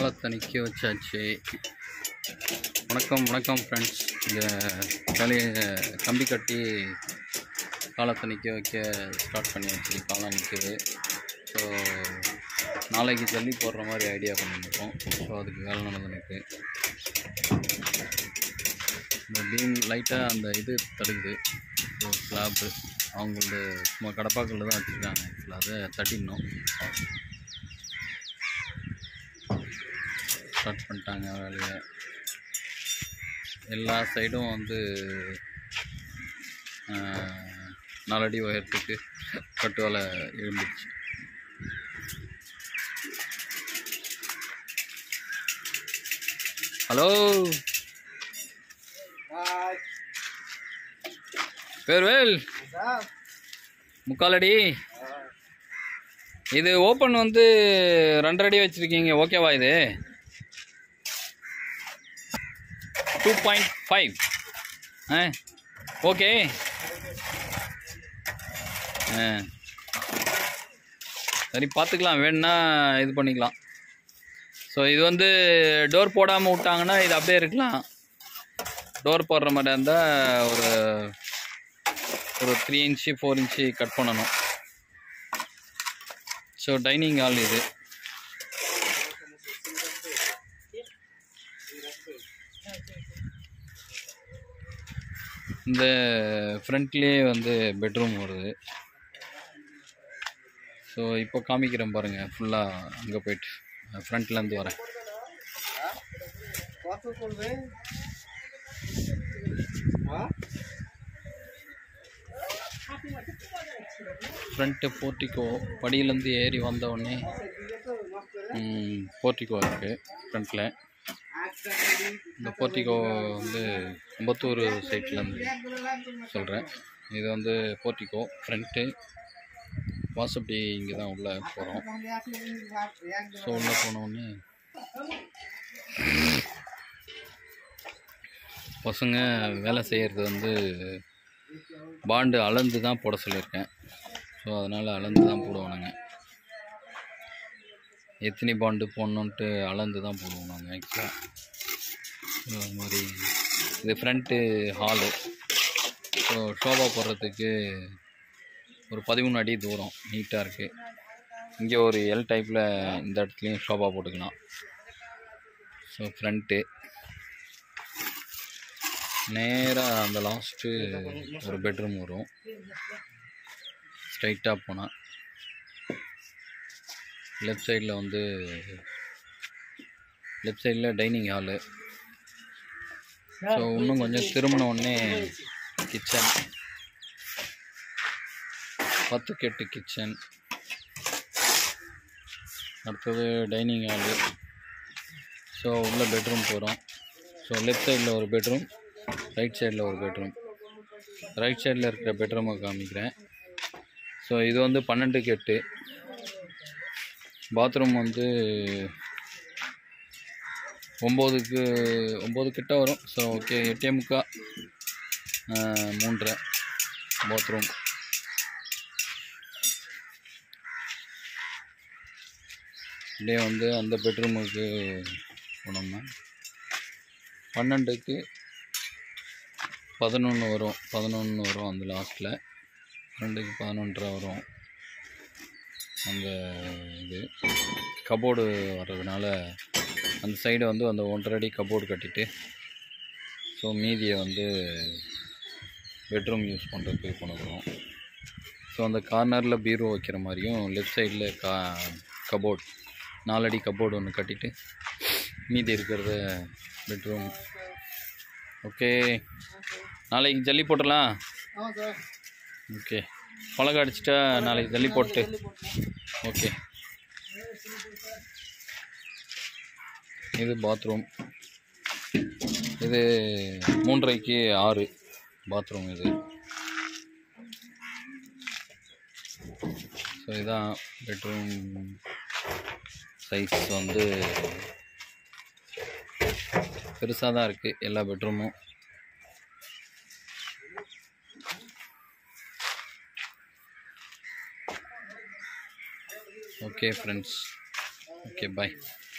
காலத்தணிக்க வச்சாச்சு வணக்கம் வணக்கம் ஃப்ரெண்ட்ஸ் இந்த வேலையை கம்பி கட்டி காலத்தை நிற்க வைக்க ஸ்டார்ட் பண்ணியாச்சு காலம் நிற்குது ஸோ நாளைக்கு ஜல்லி போடுற மாதிரி ஐடியா பண்ணியிருக்கோம் ஸோ அதுக்கு வேலை நடந்துருக்கு இந்த பீம் லைட்டாக அந்த இது தடுக்குது ஸோ ஸ்லாப்பு அவங்களோட சும்மா கடப்பாக்கல்ல தான் வச்சுருக்காங்க ஆக்சுவலாக அதை தட்டிடணும் ஸ்டார்ட் பண்ணிட்டாங்க வேலையை எல்லா சைடும் வந்து ஆஹ், நாலடி உயரத்துக்கு கட்டு வேலை எழுந்துச்சு ஹலோ பேர்வேல் முக்கால் அடி இது ஓப்பன் வந்து ரெண்டரை அடி வச்சுருக்கீங்க ஓகேவா இது டூ பாயிண்ட் ஃபைவ் ஆ ஓகே ஆ சரி பார்த்துக்கலாம் வேணும்னா இது பண்ணிக்கலாம் ஸோ இது வந்து டோர் போடாமல் விட்டாங்கன்னா இது அப்படியே இருக்கலாம் டோர் போடுற மாதிரி இருந்தால் ஒரு ஒரு three inch four inch cut பண்ணணும் ஸோ டைனிங் ஹால் இது இந்த ஃப்ரண்ட்லேயே வந்து பெட்ரூம் வருது ஸோ இப்போ காமிக்கிறேன் பாருங்கள் ஃபுல்லாக அங்கே போயிட்டு ஃப்ரண்ட்லேருந்து வரேன் কত করবে হ্যাঁ ஃப்ரண்ட்டு போர்ட்டிக்கோ படியிலேருந்து ஏறி வந்த உடனே போர்ட்டிக்கோ இருக்குது ஃப்ரண்ட்டில் இந்த போர்ட்டிக்கோ வந்து அம்பத்தூர் சைட்லேருந்து சொல்கிறேன் இது வந்து போர்ட்டிக்கோ ஃப்ரண்ட்டு வாசப்படி இங்கே தான் உள்ளே போகிறோம் ஸோ உள்ளே போனோடனே பசங்க வேலை செய்கிறது வந்து பாண்டு அளந்து தான் போட சொல்லியிருக்கேன் ஸோ அதனால் அளந்து தான் போடுவானுங்க எத்தனை பாண்டு போடணுன்ட்டு அளந்து தான் போடுவோம் நாங்கள் ஆக்சுவலாக ஸோ அது மாதிரி இது ஃப்ரண்ட்டு ஹாலு ஸோ ஷோபா போடுறதுக்கு ஒரு பதிமூணு அடி தூரம் நீட்டாக இருக்குது இங்கே ஒரு எல் டைப்பில் இந்த இடத்துலையும் ஷோபா போட்டுக்கலாம் ஸோ ஃப்ரண்ட்டு நேராக அந்த லாஸ்ட்டு ஒரு பெட்ரூம் வரும் ஸ்ட்ரைட்டாக போனால் லெஃப்ட் சைடில் வந்து லெஃப்ட் சைடில் டைனிங் ஹாலு ஸோ இன்னும் கொஞ்சம் திரும்பின உடனே கிச்சன் பத்துக்கு எட்டு கிச்சன் அடுத்தது டைனிங் ஹாலு ஸோ உள்ள பெட்ரூம் போகிறோம் ஸோ லெஃப்ட் சைடில் ஒரு பெட்ரூம் ரைட் சைடில் ஒரு பெட்ரூம் ரைட் சைடில் இருக்கிற பெட்ரூமை காமிக்கிறேன் ஸோ இது வந்து பன்னெண்டுக்கு எட்டு பாத்ரூம் வந்து ஒம்போதுக்கு ஒம்பது கிட்ட வரும் ஸோ ஓகே எட்டே முக்கா மூன்றரை பாத்ரூம் அப்படியே வந்து அந்த பெட்ரூமுக்கு போனோம்னா பன்னெண்டுக்கு பதினொன்று வரும் பதினொன்று வரும் அந்த லாஸ்ட்டில் ரெண்டுக்கு பதினொன்றரை வரும் அந்த இது கபோர்டு வர்றதுனால அந்த சைடு வந்து அந்த ஒன்றரை அடி கபோர்டு கட்டிட்டு ஸோ மீதியை வந்து பெட்ரூம் யூஸ் பண்ணுறதுக்கு கொண்டுக்கிறோம் ஸோ அந்த கார்னரில் பீரோ வைக்கிற மாதிரியும் லெஃப்ட் சைடில் கா கபோர்ட் நாலடி கபோர்டு ஒன்று கட்டிட்டு மீதி இருக்கிறத பெட்ரூம் ஓகே நாளைக்கு ஜல்லி போட்டுடலாம் ஆமாம் சார் ஓகே பழக அடிச்சிட்டா நாளைக்கு ஜல்லி போட்டு ஓகே இது பாத்ரூம் இது மூன்றரைக்கு ஆறு பாத்ரூம் இது ஸோ இதான் பெட்ரூம் சைஸ் வந்து பெருசாக தான் இருக்குது எல்லா பெட்ரூமும் ஓகே ஃப்ரெண்ட்ஸ் ஓகே பாய்